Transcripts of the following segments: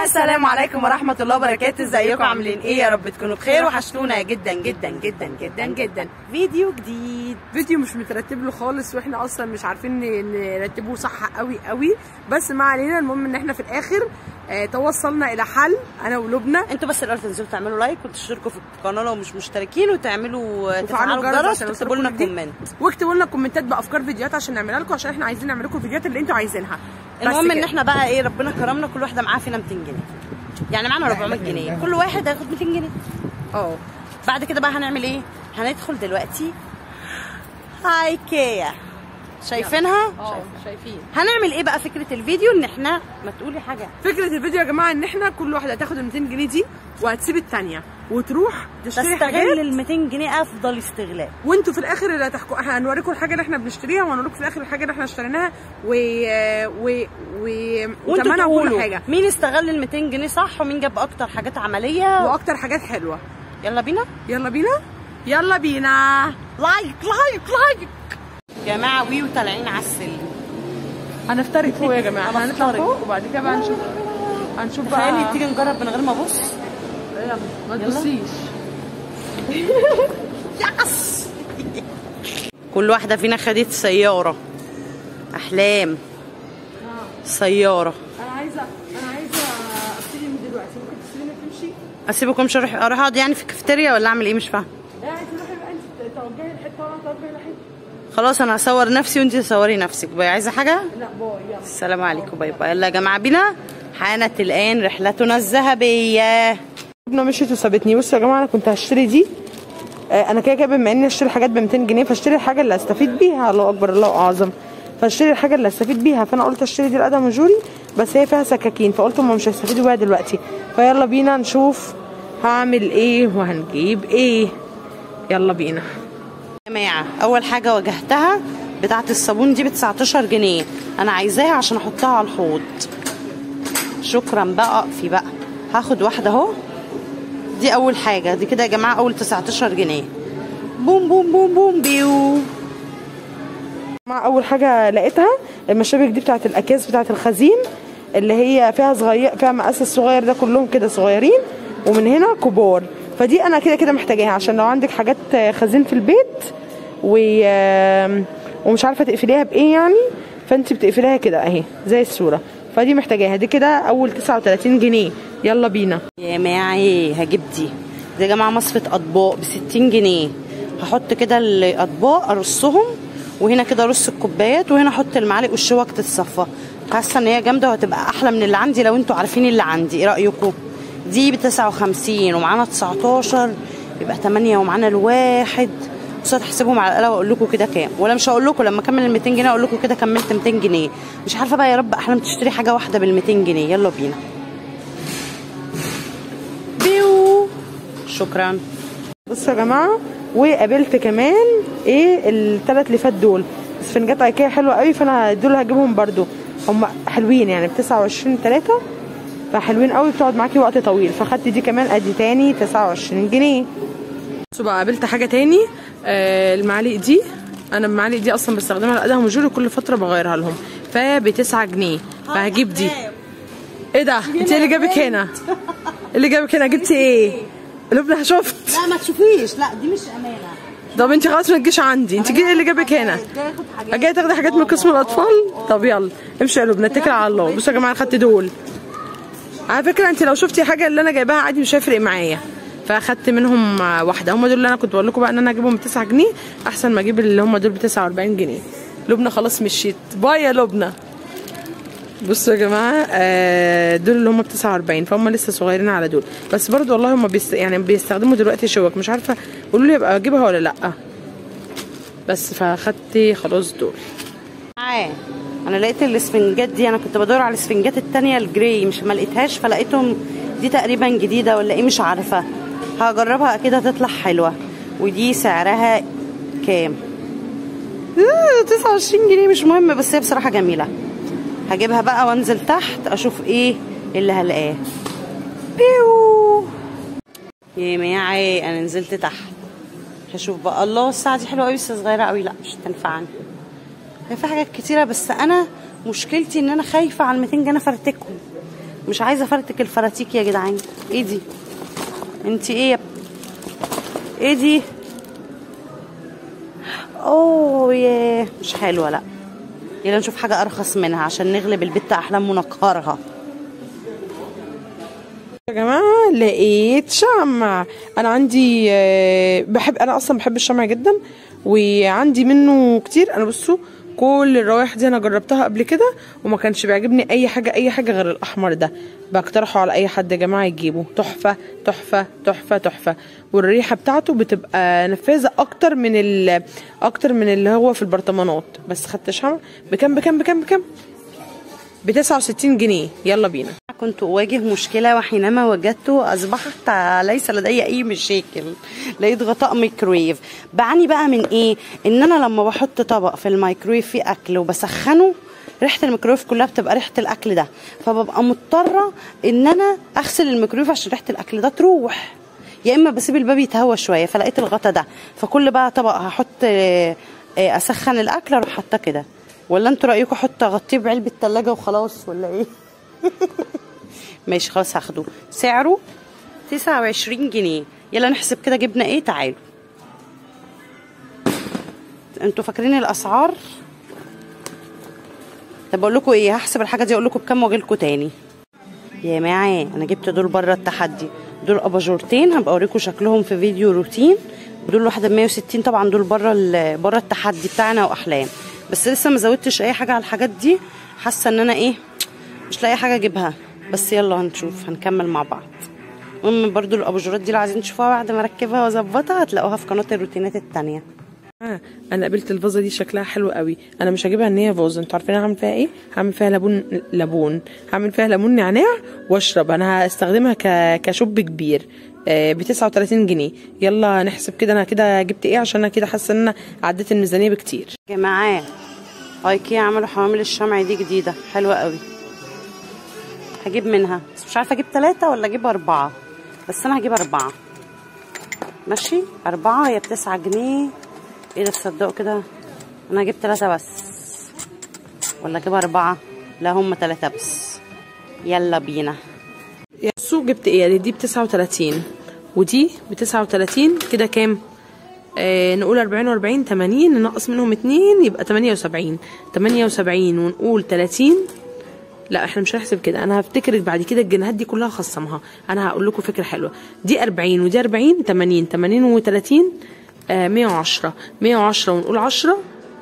السلام عليكم ورحمة الله وبركاته ازيكم عاملين ايه يا رب تكونوا بخير وحشتونا جدا جدا جدا جدا جدا فيديو جديد فيديو مش مترتب له خالص واحنا اصلا مش عارفين ن- نرتبه صح قوي قوي بس ما علينا المهم ان احنا في الاخر آه توصلنا الى حل انا ولبنى انتوا بس الاول تنزلوا تعملوا لايك وتشتركوا في القناة لو مش مشتركين وتعملوا تفعلوا الجرس عشان وتكتبوا لنا يوصلكم كومنت واكتبوا لنا كومنتات بافكار فيديوهات عشان نعملها لكم عشان احنا عايزين نعمل لكم الفيديوهات اللي انتوا عايزينها بس المهم ان كده. احنا بقى ايه ربنا كرمنا كل واحده معاها فينا 200 جنيه يعني معانا 400 جنيه كل واحد هياخد 200 جنيه اه بعد كده بقى هنعمل ايه هندخل دلوقتي ايكيا شايفينها اه شايفين هنعمل ايه بقى فكره الفيديو ان احنا ما تقولي حاجه فكره الفيديو يا جماعه ان احنا كل واحده هتاخد ال 200 جنيه دي وهتسيب الثانيه وتروح تشتري تستغل حاجات ال 200 جنيه افضل استغلال وانتوا في الاخر اللي هتحكوا هنوريكم الحاجه اللي احنا بنشتريها وهنوريكم في الاخر الحاجه اللي احنا اشتريناها و و و وانتوا وتمنها وكل تقولوا حاجه مين استغل ال 200 جنيه صح ومين جاب اكتر حاجات عمليه واكتر حاجات حلوه يلا بينا يلا بينا يلا بينا لايك لايك لايك يا جماعه ويو طالعين على السلم هنفترق فوق يا جماعه هنفترق. هنطلع فوق وبعد كده بقى نشوف هنشوف تخيلي بقى تيجي نجرب من غير ما ابص يلا ما تبصيش يس كل واحدة فينا خدت سيارة أحلام سيارة انا عايزه انا عايزه ابتدي من دلوقتي ممكن تسيبيني تمشي أسيبكم مش أروح أروح أقعد يعني في الكافيتيريا ولا أعمل إيه مش فاهم لا انت روحي بقى انت توجهي لحته وانا اتوجه لحته خلاص أنا هصور نفسي وأنتي تصوري نفسك باي عايزة حاجة لا باي يلا السلام عليكم باي باي يلا يا جماعة بينا حانت الآن رحلتنا الذهبية ابنه مشيت وسابتني بصوا يا جماعه انا كنت هشتري دي آه، انا كده كده بما اني اشتري حاجات ب 200 جنيه فاشتري الحاجه اللي استفيد بيها الله اكبر الله اعظم فاشتري الحاجه اللي استفيد بيها فانا قلت اشتري دي الادم جوري بس هي فيها سكاكين فقلت هم مش هيستفيدوا بيها دلوقتي فيلا بينا نشوف هعمل ايه وهنجيب ايه يلا بينا يا جماعة أول حاجة واجهتها بتاعة الصابون دي ب 19 جنيه أنا عايزاها عشان أحطها على الحوض شكرا بقى اقفي بقى هاخد واحدة أهو دي أول حاجة دي كده يا جماعة أول 19 جنيه بوم بوم بوم بوم بيو مع اول حاجه لقيتها المشابك دي بتاعت الاكياس بتاعت الخزين اللي هي فيها صغير فيها مقاس الصغير ده كلهم كده صغيرين ومن هنا كبار فدي انا كده كده محتاجاها عشان لو عندك حاجات خزين في البيت و... ومش عارفه تقفليها بايه يعني فانت بتقفليها كده اهي زي الصوره فدي محتاجاها دي كده اول 39 جنيه يلا بينا يا جماعة هجيب دي دي يا جماعة مصفة أطباق ب 60 جنيه هحط كده الأطباق أرصهم وهنا كده أرص الكوبايات وهنا أحط المعالق والشوك تتصفى حاسة إن هي جامدة وهتبقى أحلى من اللي عندي لو أنتوا عارفين اللي عندي إيه رأيكم؟ دي ب 59 ومعانا 19 يبقى 8 ومعانا الواحد بس هتحسبهم على الآلة وأقول لكم كده كام ولا مش هقول لكم لما أكمل ال 200 جنيه أقول لكم كده كملت 200 جنيه مش عارفة بقى يا رب أحلام تشتري حاجة واحدة بال 200 جنيه يلا بينا بيو شكرا بصوا يا جماعه وقابلت كمان ايه الثلاث لفات دول اسفنجات ايكيا حلوه قوي فانا دول هجيبهم برضو هم حلوين يعني ب 29 3 فحلوين قوي بتقعد معاكي وقت طويل فخدت دي كمان ادي تاني 29 جنيه بصوا بقى قابلت حاجه تاني آه المعالق دي انا المعالق دي اصلا بستخدمها لادهم وجولي كل فتره بغيرها لهم فب 9 جنيه فهجيب دي ايه ده انت إيه اللي جابك هنا اللي جابك هنا جبتي ايه لبنى شفت لا ما تشوفيش لا دي مش امانه طب انت خلاص ما تجيش عندي انت جايه اللي جابك هنا جايه تاخدي حاجات من قسم الاطفال طب يلا امشي يا لبنى اتكل على الله بصوا يا جماعه انا خدت دول على فكره انت لو شفتي حاجه اللي انا جايباها عادي مش هيفرق معايا فاخدت منهم واحده هم دول اللي انا كنت بقول لكم بقى ان انا اجيبهم ب 9 جنيه احسن ما اجيب اللي هم دول ب 49 جنيه لبنى خلاص مشيت باي يا لبنى بصوا يا جماعه آه، دول اللي هم ب 49 فهم لسه صغيرين على دول بس برضو والله هم بيست... يعني بيستخدموا دلوقتي شوك مش عارفه قولوا لي ابقى اجيبها ولا لا بس فاخدت خلاص دول معاه انا لقيت الاسفنجات دي انا كنت بدور على الاسفنجات التانية الجراي مش ما لقيتهاش فلقيتهم دي تقريبا جديده ولا ايه مش عارفه هجربها اكيد هتطلع حلوه ودي سعرها كام آه، 29 جنيه مش مهم بس هي بصراحه جميله هجيبها بقى وانزل تحت اشوف ايه اللي هلاقاه بيو يا جماعه انا نزلت تحت هشوف بقى الله الساعه دي حلوه قوي بس صغيره قوي لا مش هتنفعني هي في حاجات كتيره بس انا مشكلتي ان انا خايفه على ال 200 جنيه فرتكهم مش عايزه افرتك الفراتيك يا جدعان ايه دي انت ايه يا ايه دي اوه ياه مش حلوه لا يلا نشوف حاجه ارخص منها عشان نغلب البت احلام ونقهرها يا جماعه لقيت شمع انا عندي آه، بحب انا اصلا بحب الشمع جدا وعندي منه كتير انا بصوا كل الروائح دي انا جربتها قبل كده وما كانش بيعجبني اي حاجه اي حاجه غير الاحمر ده بقترحه على اي حد يا جماعه يجيبه تحفه تحفه تحفه تحفه والريحه بتاعته بتبقى نفاذه اكتر من ال اكتر من اللي هو في البرطمانات بس خدت شمع بكام بكام بكام بكام ب 69 جنيه يلا بينا كنت أواجه مشكلة وحينما وجدته أصبحت ليس لدي أي مشاكل لقيت غطاء ميكرويف بعاني بقى من إيه إن أنا لما بحط طبق في الميكرويف فيه أكل وبسخنه ريحة الميكرويف كلها بتبقى ريحة الأكل ده فببقى مضطرة إن أنا أغسل الميكرويف عشان ريحة الأكل ده تروح يا إما بسيب الباب يتهوى شوية فلقيت الغطا ده فكل بقى طبق هحط آه، آه، أسخن الأكل أروح حاطاه كده ولا انتوا رأيكم احط اغطيه بعلبة تلاجة وخلاص ولا ايه ماشي خلاص هاخده سعره 29 جنيه يلا نحسب كده جبنا ايه تعالوا انتوا فاكرين الاسعار طب اقول لكم ايه هحسب الحاجه دي اقول لكم بكام واجي لكم تاني يا جماعه انا جبت دول بره التحدي دول اباجورتين هبقى اوريكم شكلهم في فيديو روتين دول واحده ب 160 طبعا دول بره ال- بره التحدي بتاعنا واحلام بس لسه ما زودتش اي حاجه على الحاجات دي حاسه ان انا ايه مش لاقي حاجه اجيبها بس يلا هنشوف هنكمل مع بعض المهم برضو الاباجورات دي لو عايزين تشوفوها بعد ما اركبها واظبطها هتلاقوها في قناه الروتينات التانية آه انا قابلت الفازه دي شكلها حلو قوي انا مش هجيبها ان هي فازه انتوا عارفين انا هعمل فيها ايه هعمل فيها ليمون ليمون هعمل فيها ليمون نعناع واشرب انا هستخدمها ك... كشوب كبير آه ب 39 جنيه يلا نحسب كده انا كده جبت ايه عشان انا كده حاسه ان انا عديت الميزانيه بكتير يا جماعه ايكيا عملوا حوامل الشمع دي جديده حلوه قوي هجيب منها بس مش عارفه اجيب ثلاثة ولا اجيب أربعة بس انا هجيب أربعة ماشي أربعة هي بتسعة جنيه ايه ده تصدقوا كده انا هجيب ثلاثة بس ولا اجيب أربعة لا هم ثلاثة بس يلا بينا يا السوق جبت ايه دي ب 39 ودي ب 39 كده كام آه نقول 40 و40 80 ننقص منهم 2 يبقى 78 78 ونقول 30 لا احنا مش هنحسب كده انا هفتكر بعد كده الجنيهات دي كلها خصمها انا هقول لكم فكره حلوه دي 40 ودي 40 80 80 و30 آه 110 110 ونقول 10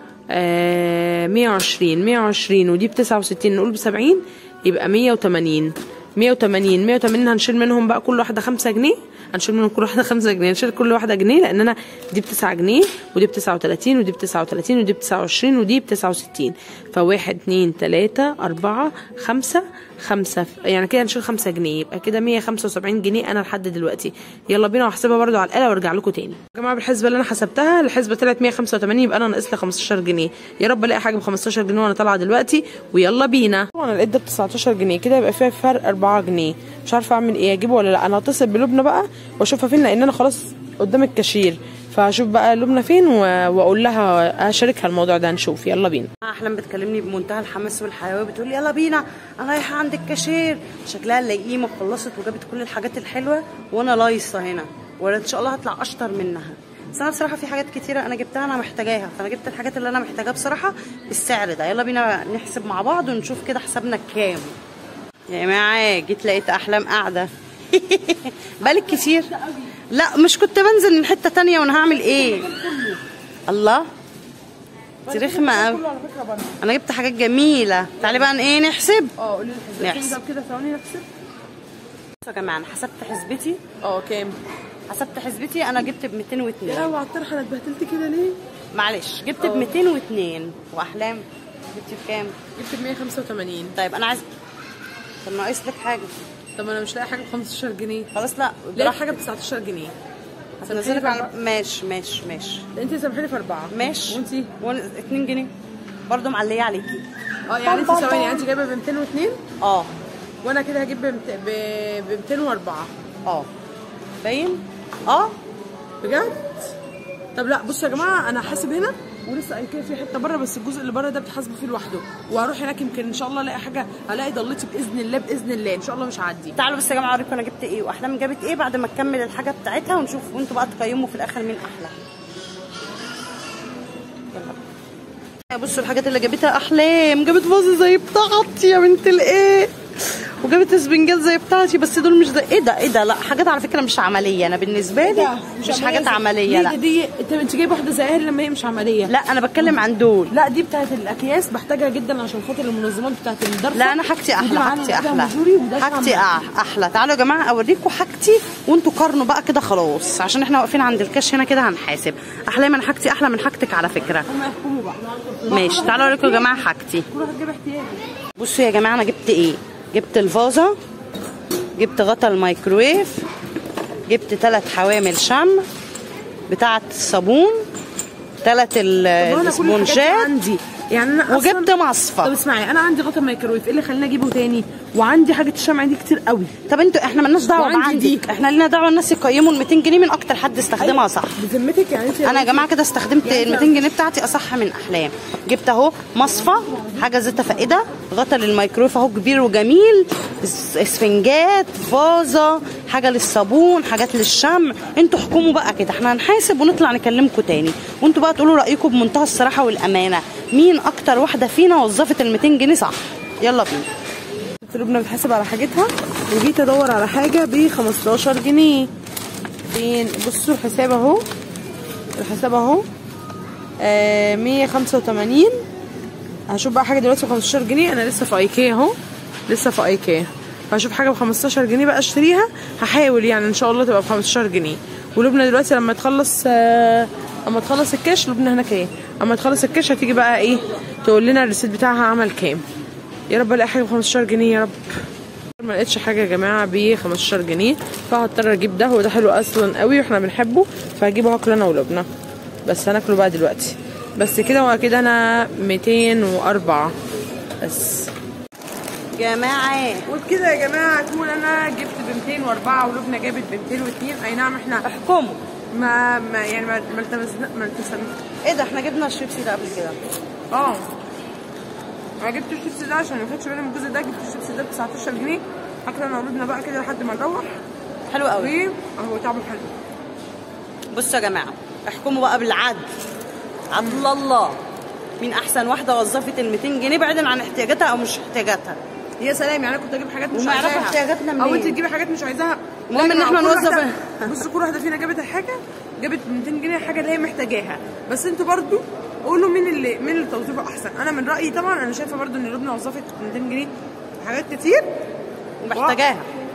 آه 120 120 ودي ب 69 نقول ب 70 يبقى 180 180 180 هنشيل منهم بقى كل واحده 5 جنيه هنشيل منهم كل واحده 5 جنيه هنشيل كل واحده جنيه لان انا دي ب 9 جنيه ودي ب 39 ودي ب 39 ودي ب 29 ودي ب 69 فواحد 2 3 4 5 5 يعني كده هنشيل 5 جنيه يبقى كده 175 جنيه انا لحد دلوقتي يلا بينا واحسبها برده على الاله وارجع لكم تاني يا جماعه بالحسبه اللي انا حسبتها الحسبه طلعت 185 يبقى انا ناقص لي 15 جنيه يا رب الاقي حاجه ب 15 جنيه وانا طالعه دلوقتي ويلا بينا طبعا لقيت ده ب 19 جنيه كده يبقى فيها فرق 4 جنيه مش عارفه اعمل ايه اجيبه ولا لا انا هتصل بلبنى بقى واشوفها فين لان انا خلاص قدام الكاشير فهشوف بقى لبنى فين و... واقول لها اشاركها الموضوع ده نشوف يلا بينا احلام بتكلمني بمنتهى الحماس والحيويه بتقول لي يلا بينا انا رايحه عند الكاشير شكلها لاقيمه خلصت وجابت كل الحاجات الحلوه وانا لايصه هنا وان شاء الله هطلع اشطر منها بس انا بصراحه في حاجات كتيره انا جبتها انا محتاجاها فانا جبت الحاجات اللي انا محتاجاها بصراحه بالسعر ده يلا بينا نحسب مع بعض ونشوف كده حسابنا كام يا جماعه جيت لقيت احلام قاعده بالك كتير لا مش كنت بنزل من حته تانية وانا هعمل ايه الله دي رخمه قوي انا جبت حاجات جميله تعالي بقى ايه نحسب اه قولي لي نحسب. كده ثواني نحسب بصوا يا جماعه انا حسبت حسبتي اه كام حسبت حسبتي انا جبت ب 202 يا على الطرحه انا اتبهدلت كده ليه معلش جبت ب 202 واحلام جبتي بكام جبت ب 185 طيب انا عايز طب ناقص لك حاجه طب انا مش لاقي حاجه ب 15 جنيه خلاص لا لاقي براحتك حاجه ب 19 جنيه هتنزلك على ماشي ماشي ماشي انت سامحيني في اربعه ماشي وانتي وانا 2 جنيه برضه معليه عليكي اه يعني انت ثواني يعني انت جايبه ب 202 اه وانا كده هجيب ب 204 اه باين اه بجد طب لا بصوا يا جماعه انا هحاسب هنا ولسه ايكيا في حته بره بس الجزء اللي بره ده بتحاسبوا فيه لوحده وهروح هناك يمكن ان شاء الله الاقي حاجه الاقي ضلتي باذن الله باذن الله ان شاء الله مش هعدي تعالوا بس يا جماعه اوريكم انا جبت ايه واحلام جابت ايه بعد ما تكمل الحاجه بتاعتها ونشوف وانتوا بقى تقيموا في الاخر مين احلى يلا. بصوا الحاجات اللي جابتها احلام جابت فازه زي بتاعتي يا بنت الايه وجابت اسبنجات زي بتاعتي بس دول مش ده ايه ده ايه ده لا حاجات على فكره مش عمليه انا بالنسبه لي مش حاجات عمليه لا دي انت انت جايبه واحده زيها لما هي مش عمليه لا انا بتكلم عن دول لا دي بتاعت الاكياس بحتاجها جدا عشان خاطر المنظمات بتاعت الدرس لا انا حاجتي احلى حاجتي احلى حاجتي أح- احلى تعالوا يا جماعه اوريكم حاجتي وانتوا قارنوا بقى كده خلاص عشان احنا واقفين عند الكاش هنا كده هنحاسب احلام انا حاجتي احلى من حاجتك على فكره هم يحكموا بقى ماشي تعالوا اوريكم يا جماعه حاجتي كل واحد جاب احتياجه بصوا يا جماعه انا جبت ايه جبت الفازه جبت غطا الميكرويف جبت ثلاث حوامل شمع بتاعه الصابون ثلاث طب أنا كل الحاجات دي الاسبونجات عندي يعني انا أصلاً- وجبت طب مصفى اسمعي انا عندي غطا مايكرويف ايه اللي خلاني اجيبه تاني وعندي حاجه الشمع دي كتير قوي طب انتوا احنا مالناش دعوه وعندي بعندك احنا لينا دعوه الناس يقيموا ال 200 جنيه من اكتر حد استخدمها صح بذمتك يعني انت انا يا جماعه كده استخدمت ال 200 جنيه بتاعتي اصح من احلام جبت اهو مصفى حاجه زيتها فائده غطا للميكرويف اهو كبير وجميل اس- اسفنجات فازه حاجه للصابون حاجات للشمع انتوا احكموا بقى كده احنا هنحاسب ونطلع نكلمكم تاني وانتوا بقى تقولوا رايكم بمنتهى الصراحه والامانه مين اكتر واحده فينا وظفت ال 200 جنيه صح يلا بينا لبنى بتحاسب على حاجتها وجيت ادور على حاجه ب 15 جنيه فين بصوا الحساب اهو الحساب اهو آه 185 هشوف بقى حاجه دلوقتي ب 15 جنيه انا لسه في ايكيا اهو لسه في ايكيا فهشوف حاجه ب 15 جنيه بقى اشتريها هحاول يعني ان شاء الله تبقى ب 15 جنيه ولبنى دلوقتي لما تخلص آه اما تخلص الكاش لبنى هناك ايه اما تخلص الكاش هتيجي بقى ايه تقول لنا الريسيت بتاعها عمل كام يا رب الاقي حاجه ب 15 جنيه يا رب ما لقيتش حاجه يا جماعه ب 15 جنيه فهضطر اجيب ده وده حلو اصلا قوي واحنا بنحبه فهجيبه هاكله انا ولبنى بس هناكله بقى دلوقتي بس كده وكده انا 204 بس جماعه وبكده يا جماعه اكون انا جبت ب 204 ولبنى جابت ب 202 اي نعم احنا احكموا ما, ما يعني ما ما التمسنا ما التزمنا ايه ده احنا جبنا الشيبسي ده قبل كده اه انا جبت الشيبسي ده عشان ما خدتش بالي من الجزء ده جبت الشيبسي ده ب 19 جنيه هاكله انا ولبنى بقى كده لحد ما نروح حلو قوي وهو طعمه حلو بصوا يا جماعه احكموا بقى بالعدل عدل الله مين احسن واحده وظفت ال 200 جنيه بعيدا عن احتياجاتها او مش احتياجاتها يا سلام يعني انا كنت اجيب حاجات مش وما يعرفوا عايزاها احتياجاتنا او منين. انت تجيبي حاجات مش عايزاها المهم لا ان يا احنا جماعة، كل نوظف- واحدة- بصوا كل واحده فينا جابت الحاجه جابت 200 جنيه الحاجه اللي هي محتاجاها بس انتوا برضو قولوا مين اللي مين اللي توظيفه احسن انا من رايي طبعا انا شايفه برضو ان لبنى وظفت 200 جنيه في حاجات كتير ومحتاجاها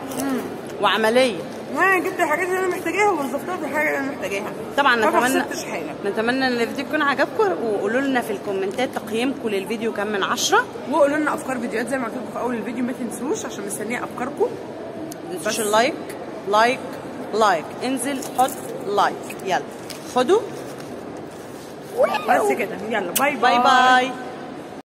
وعمليه وانا جبت الحاجات اللي انا محتاجاها ووظفتها في الحاجه اللي انا محتاجاها طبعا ما نتمنى خسرتش حاجه نتمنى ان الفيديو يكون عجبكم وقولوا لنا في الكومنتات تقييمكم للفيديو كام من عشرة وقولوا لنا افكار فيديوهات زي ما قلت لكم في اول الفيديو ما تنسوش عشان مستنيه افكاركم ما تنسوش اللايك لايك لايك انزل حط لايك يلا خدوا بس كده يلا باي باي باي